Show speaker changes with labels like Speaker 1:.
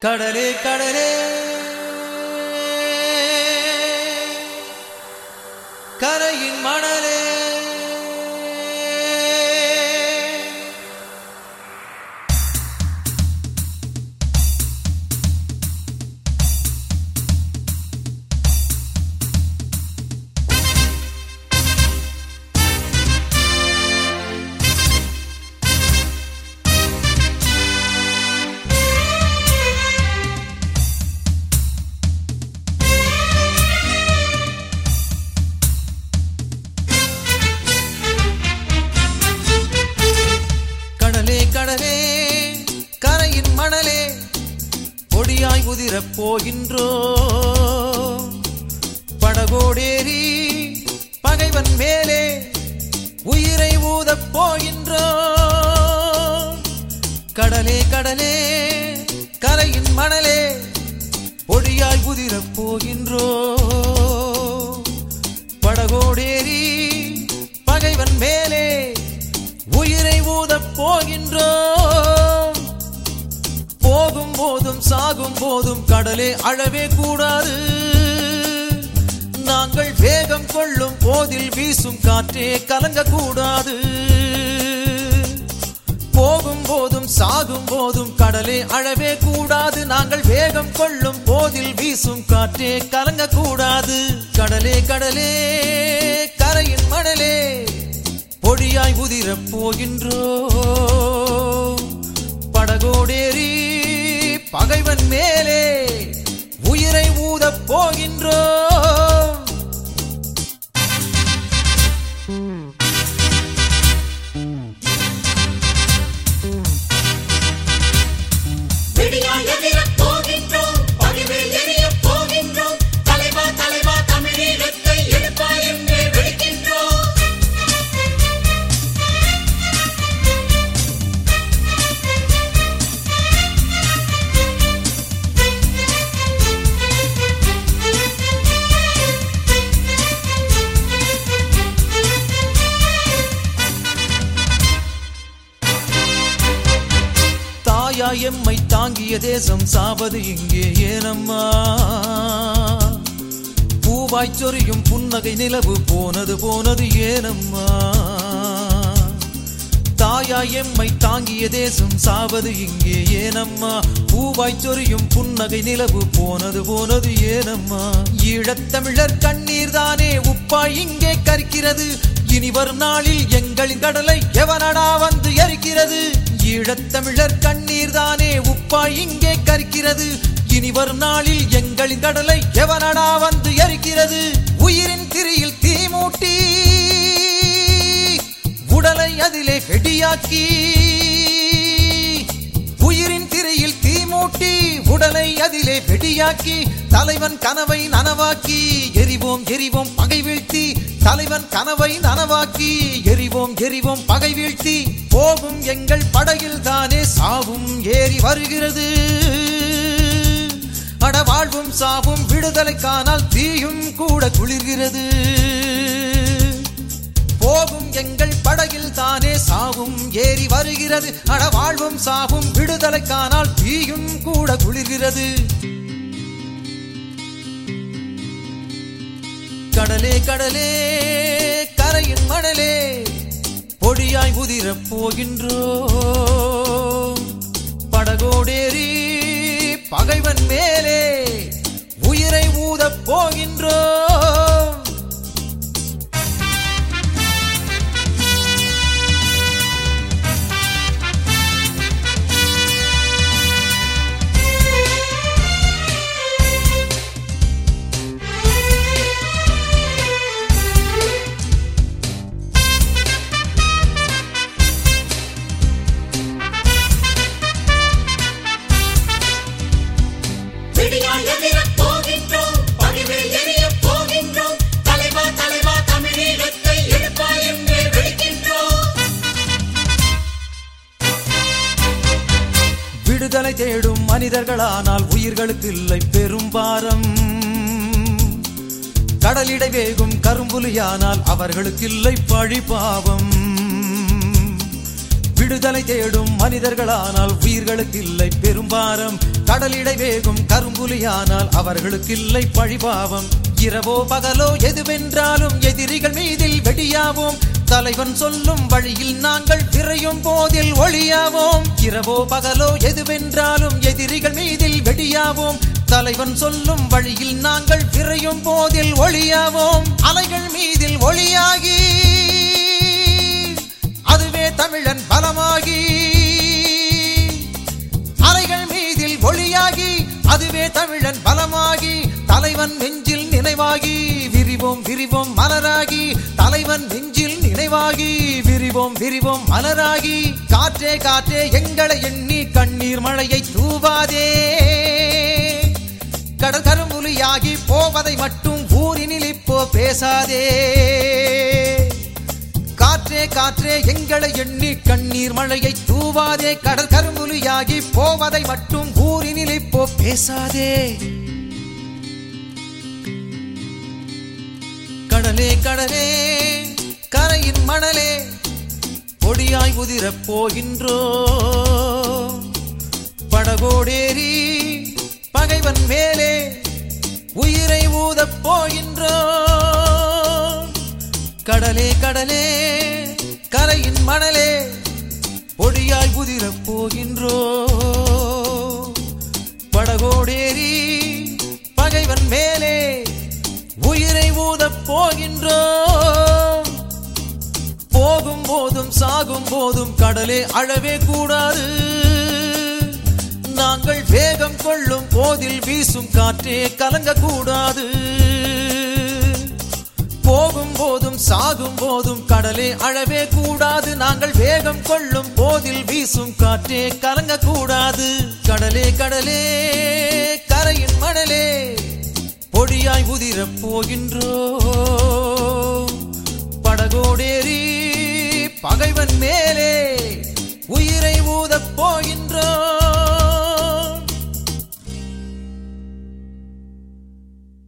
Speaker 1: கடலே கடலே கரையின் மணலே கடலே கடலே கரையின் மணலே பொடியாய் உதிரப் போகின்றோ படகோடேறி பகைவன் மேலே உயிரை ஊதப் போகின்றோ கடலே கடலே கரையின் மணலே பொடியாய் உதிரப் போகின்றோ படகோடேறி பகைவன் மேலே உயிரை ஊதப் போகின்றோம் போகும் போதும் சாகும் போதும் கடலே அழவே கூடாது நாங்கள் வேகம் கொள்ளும் போதில் வீசும் காற்றே கலங்க கூடாது போகும் போதும் சாகும் போதும் கடலே அழவே கூடாது நாங்கள் வேகம் கொள்ளும் போதில் வீசும் காற்றே கலங்க கூடாது கடலே கடலே கரையின் மணலே பொடியாய் உதிரப் போகின்றோ படகோடேறி பகைவன் மேலே உயிரை ஊதப் போகின்றோ
Speaker 2: விடியாய் எதிரப் போகின்றோம் பகைவேல் எரியப் போகின்றோம் தலைவா தலைவா தமிழீழத்தை எடுப்பாய் என்றே விழிக்கின்றோம்
Speaker 1: தாயா எம்மை தாங்கிய தேசம் சாவது இங்கே ஏனம்மா பூவாய் சொரியும் புன்னகை நிலவு போனது போனது ஏனம்மா தாயா எம்மை தாங்கிய தேசம் சாவது இங்கே ஏனம்மா பூவாய் சொரியும் புன்னகை நிலவு போனது போனது ஏனம்மா ஈழத்தமிழர் கண்ணீர் தானே உப்பாய் இங்கே கரிக்கிறது இனி வரும் நாளில் எங்களின் கடலை எவனடா வந்து எரிக்கிறது ஈழத்தமிழர் கண்ணீர் தானே உப்பாய் இங்கே கரிக்கிறது இனி வரும் நாளில் எங்களின் கடலை எவனடா வந்து எரிக்கிறது உயிரின் திரியில் தீ மூட்டி உடலை அதிலே வெடியாக்கி உயிரின் திரையில் தீ மூட்டி உடலை அதிலே வெடியாக்கி தலைவன் கனவை நனவாக்கி எரிவோம் எரிவோம் பகை வீழ்த்தி தலைவன் கனவை நனவாக்கி எரிவோம் எரிவோம் பகை வீழ்த்தி போகும் எங்கள் படகில் தானே சாவும் ஏறி வருகிறது அட வாழ்வும் சாவும் விடுதலை காணால் தீயும் கூட குளிர்கிறது போகும் எங்கள் படகில் தானே சாவும் ஏறி வருகிறது அட வாழ்வும் சாவும் விடுதலை காணால் தீயும் கூட குளிர்கிறது கடலே கடலே கரையின் மணலே பொடியாய் உதிரப் போகின்றோ படகோடேறி பகைவன் மேலே உயிரை ஊதப் போகின்றோ
Speaker 2: விடியாய் எதிரப் போகின்றோம் பகைவேல் எரியப் போகின்றோம் தலைவா தலைவா தமிழீழத்தை எடுப்பாய் என்றே விழிக்கின்றோம்
Speaker 1: விடுதலை தேடும் மனிதர்களானால் உயிர்களுக்கு இல்லை பெரும் பாரம் கடலிடை வேகும் கரும்புலியானால் அவர்களுக்கு இல்லை பழி பாவம் விடுதலை தேடும் மனிதர்களானால் உயிர்களுக்கு இல்லை பெரும்பாரம் கடலிடை வேகும் கரும்புலியானால் அவர்களுக்கு இல்லை பழிபாவம் இரவோ பகலோ எதுவென்றாலும் எதிரிகள் மீதில் வெடியாவோம் தலைவன் சொல்லும் வழியில் நாங்கள் விரையும் போதில் ஒளியாவோம் இரவோ பகலோ எதுவென்றாலும் எதிரிகள் மீதில் வெடியாவோம் தலைவன் சொல்லும் வழியில் நாங்கள் விரையும் போதில் ஒளியாவோம் அலைகள் மீதில் ஒளியாகி அதுவே தமிழன் பலமாகி அலைகள் மீதில் ஒளியாகி அதுவே தமிழன் பலமாகி தலைவன் நெஞ்சில் நினைவாகி விரிவோம் விரிவோம் மலராகி தலைவன் நெஞ்சில் நினைவாகி விரிவோம் விரிவோம் மலராகி காற்றே காற்றே எங்களை எண்ணி கண்ணீர் மழையை தூவாதே கடல் கரும்புலியாகி போவதை மட்டும் ஊரினில் இப்போ பேசாதே காற்றே காற்றே எங்களை எண்ணி கண்ணீர் மழையை தூவாதே கடல் கரும்புலியாகி போவதை மட்டும் ஊரினில் இப்போ பேசாதே கடலே கடலே கரையின் மணலே பொடியாய் உதிரப் போகின்றோ படகோடேறி பகைவன் மேலே உயிரை ஊதப் போகின்றோ கடலே கடலே கரையின் மணலே பொடியாய் உதிரப் போகின்றோ படகோடேறி பகைவன் மேலே உயிரை ஊதப் போகின்றோம் போகும் போதும் சாகும் போதும் கடலே அழவே கூடாது நாங்கள் வேகம் கொள்ளும் போதில் வீசும் காற்றே கலங்க கூடாது போகும் போதும் சாகும் போதும் கடலே அழவே கூடாது நாங்கள் வேகம் கொள்ளும் போதில் வீசும் காற்றே கலங்க கூடாது கடலே கடலே கரையின் மணலே பொடியாய் உதிரப் போகின்றோ படகோடேறி பகைவன் மேலே உயிரை ஊதப் போகின்றோ